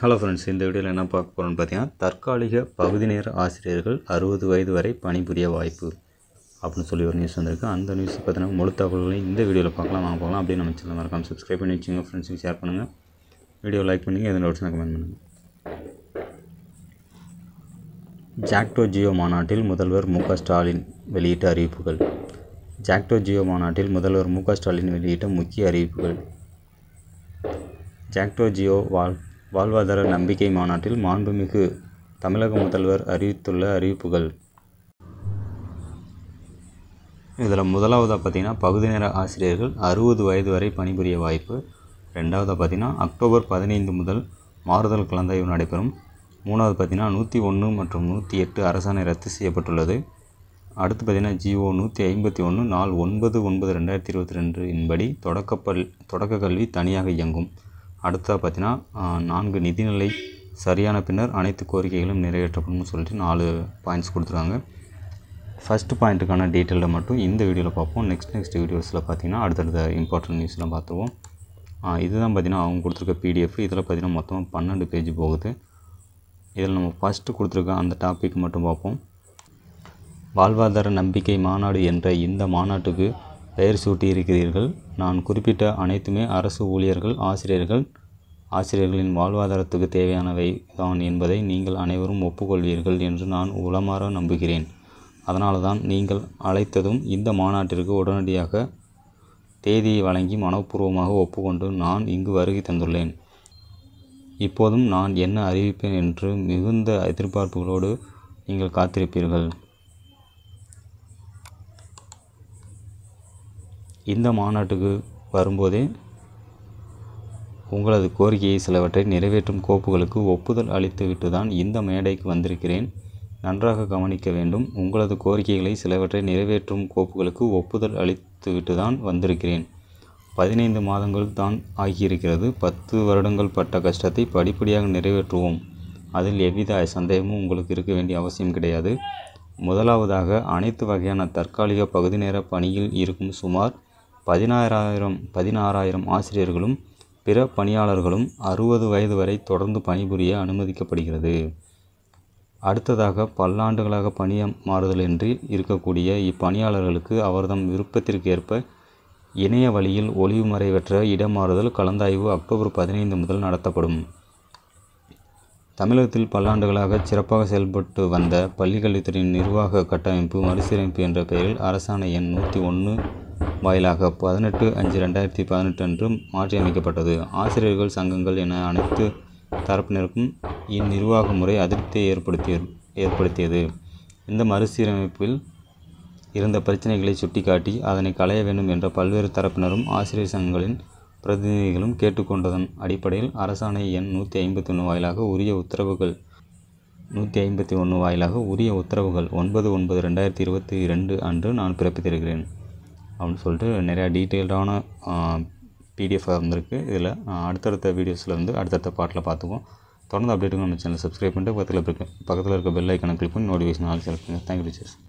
hello friends இந்த வீடியோவில் என்ன பார்க்க போகிறோம்னு பார்த்தீங்கன்னா தற்காலிக பகுதி நேர ஆசிரியர்கள் அறுபது வயது வரை பணிபுரிய வாய்ப்பு அப்படின்னு சொல்லி ஒரு நியூஸ் வந்திருக்கு அந்த நியூஸ் பார்த்தீங்கன்னா முழு தகவல்களை இந்த வீடியோவில் பார்க்கலாம் வாங்க போகலாம் அப்படியே நம்ம சேனல் மறக்காம சப்ஸ்கிரைப் பண்ணி வச்சுங்க ஃப்ரெண்ட்ஸுக்கு ஷேர் பண்ணுங்கள் வீடியோ லைக் பண்ணுங்கள் எந்த நோட்ஸ்னா கமெண்ட் பண்ணுங்கள் ஜாக்டோ ஜியோ மாநாட்டில் முதல்வர் மு க ஸ்டாலின் வெளியிட்ட அறிவிப்புகள் ஜாக்டோ ஜியோ மாநாட்டில் முதல்வர் மு க ஸ்டாலின் வெளியிட்ட முக்கிய அறிவிப்புகள் ஜாக்டோ ஜியோ வாழ் வாழ்வாதார நம்பிக்கை மாநாட்டில் மாண்புமிகு தமிழக முதல்வர் அறிவித்துள்ள அறிவிப்புகள் இதில் முதலாவதாக பார்த்தீங்கன்னா பகுதி நேர ஆசிரியர்கள் அறுபது வயது வரை பணிபுரிய வாய்ப்பு ரெண்டாவதாக பார்த்தீங்கன்னா அக்டோபர் பதினைந்து முதல் மாறுதல் கலந்தாய்வு நடைபெறும் மூணாவது பார்த்தீங்கன்னா நூற்றி ஒன்று மற்றும் நூற்றி எட்டு அரசாணை ரத்து செய்யப்பட்டுள்ளது அடுத்து பார்த்தீங்கன்னா ஜிஓ நூற்றி ஐம்பத்தி ஒன்று நாள் ஒன்பது ஒன்பது ரெண்டாயிரத்தி இருபத்தி ரெண்டு இன்படி தொடக்கப்பல் தொடக்க கல்வி தனியாக இயங்கும் அடுத்ததாக பார்த்தீங்கன்னா ஆஹ், நான்கு நிதிநிலை சரியான பின்னர் அனைத்து கோரிக்கைகளும் நிறைவேற்றப்படும்னு சொல்லிட்டு நாலு பாயிண்ட்ஸ் கொடுத்துருக்காங்க ஃபஸ்ட்டு பாயிண்ட்டுக்கான டீட்டெயிலை மட்டும் இந்த வீடியோவில் பார்ப்போம் நெக்ஸ்ட் நெக்ஸ்ட் வீடியோஸில் பார்த்தீங்கன்னா அடுத்தடுத்த இம்பார்ட்டன்ட் நியூஸ்லாம் பார்த்துருவோம் ஆஹ், இதுதான் பார்த்தீங்கன்னா அவங்க கொடுத்துருக்க பிடிஎஃப் இதில் பார்த்தீங்கன்னா மொத்தமாக பன்னெண்டு பேஜ் போகுது இதில் நம்ம ஃபஸ்ட்டு கொடுத்துருக்க அந்த டாபிக் மட்டும் பார்ப்போம் வாழ்வாதார நம்பிக்கை மாநாடு என்ற இந்த மாநாட்டுக்கு பெயர் சூட்டியிருக்கிறீர்கள் நான் குறிப்பிட்ட அனைத்துமே அரசு ஊழியர்கள் ஆசிரியர்கள் ஆசிரியர்களின் வாழ்வாதாரத்துக்கு தேவையானவை தான் என்பதை நீங்கள் அனைவரும் ஒப்புக்கொள்வீர்கள் என்று நான் உளமாற நம்புகிறேன் அதனால தான் நீங்கள் அழைத்ததும் இந்த மாநாட்டிற்கு உடனடியாக தேதியை வழங்கி மனப்பூர்வமாக ஒப்புக்கொண்டு நான் இங்கு வருகை தந்துள்ளேன் இப்போதும் நான் என்ன அறிவிப்பேன் என்று மிகுந்த எதிர்பார்ப்புகளோடு நீங்கள் காத்திருப்பீர்கள் இந்த மாநாட்டுக்கு வரும்போதே உங்களது கோரிக்கையை சிலவற்றை நிறைவேற்றும் கோப்புகளுக்கு ஒப்புதல் அளித்துவிட்டு தான் இந்த மேடைக்கு வந்திருக்கிறேன் நன்றாக கவனிக்க வேண்டும் உங்களது கோரிக்கைகளை சிலவற்றை நிறைவேற்றும் கோப்புகளுக்கு ஒப்புதல் அளித்துவிட்டு தான் வந்திருக்கிறேன் பதினைந்து மாதங்கள் தான் ஆகியிருக்கிறது பத்து வருடங்கள் பட்ட கஷ்டத்தை படிப்படியாக நிறைவேற்றுவோம் அதில் எவ்வித சந்தேகமும் உங்களுக்கு இருக்க வேண்டிய அவசியம் கிடையாது முதலாவதாக அனைத்து வகையான தற்காலிக பகுதி நேர பணியில் இருக்கும் சுமார் பதினாறாயிரம் பதினாறாயிரம் ஆசிரியர்களும் பிற பணியாளர்களும் அறுபது வயது வரை தொடர்ந்து பணிபுரிய அனுமதிக்கப்படுகிறது அடுத்ததாக பல்லாண்டுகளாக பணிய மாறுதலின்றி இருக்கக்கூடிய இப்பணியாளர்களுக்கு அவர்தம் விருப்பத்திற்கு ஏற்ப இணைய வழியில் ஒளிவுமறைவற்ற இடமாறுதல் கலந்தாய்வு அக்டோபர் பதினைந்து முதல் நடத்தப்படும் தமிழகத்தில் பல்லாண்டுகளாக சிறப்பாக செயல்பட்டு வந்த பள்ளிக்கல்வித்துறையின் நிர்வாக கட்டமைப்பு மறுசீரமைப்பு என்ற பெயரில் அரசாணை எண் நூற்றி ஒன்று வாயிலாக பதினெட்டு அஞ்சு ரெண்டாயிரத்தி பதினெட்டு அன்று மாற்றியமைக்கப்பட்டது ஆசிரியர்கள் சங்கங்கள் என அனைத்து தரப்பினருக்கும் இந்நிர்வாக முறை அதிருப்தியை ஏற்படுத்திய ஏற்படுத்தியது இந்த மறுசீரமைப்பில் இருந்த பிரச்சனைகளை சுட்டிக்காட்டி அதனை களைய வேண்டும் என்ற பல்வேறு தரப்பினரும் ஆசிரியர் சங்கங்களின் பிரதிநிதிகளும் கேட்டுக்கொண்டதன் அடிப்படையில் அரசாணை எண் நூற்றி ஐம்பத்தி ஒன்று வாயிலாக உரிய உத்தரவுகள் நூற்றி ஐம்பத்தி ஒன்று வாயிலாக உரிய உத்தரவுகள் ஒன்பது ஒன்பது ரெண்டாயிரத்தி இருபத்தி ரெண்டு அன்று நான் பிறப்பித்திருக்கிறேன் அப்படின்னு சொல்லிட்டு நிறையா டீட்டெயில்டான பிடிஎஃபாக இருந்திருக்கு இதில் அடுத்தடுத்த வீடியோஸில் வந்து அடுத்தடுத்த பாட்டில் பார்த்துக்குவோம் தொடர்ந்து அப்டேட்டுக்கு நம்ம சேனல் சப்ஸ்கிரைப் பண்ணிட்டு பக்கத்தில் இருக்க பக்கத்தில் இருக்க பெல் ஐக்கனை கிளிக் பண்ணி நோட்டிஃபிகேஷன் ஆல் செலக்ட் பண்ணுங்கள் தேங்க்யூ டீச்சர்ஸ்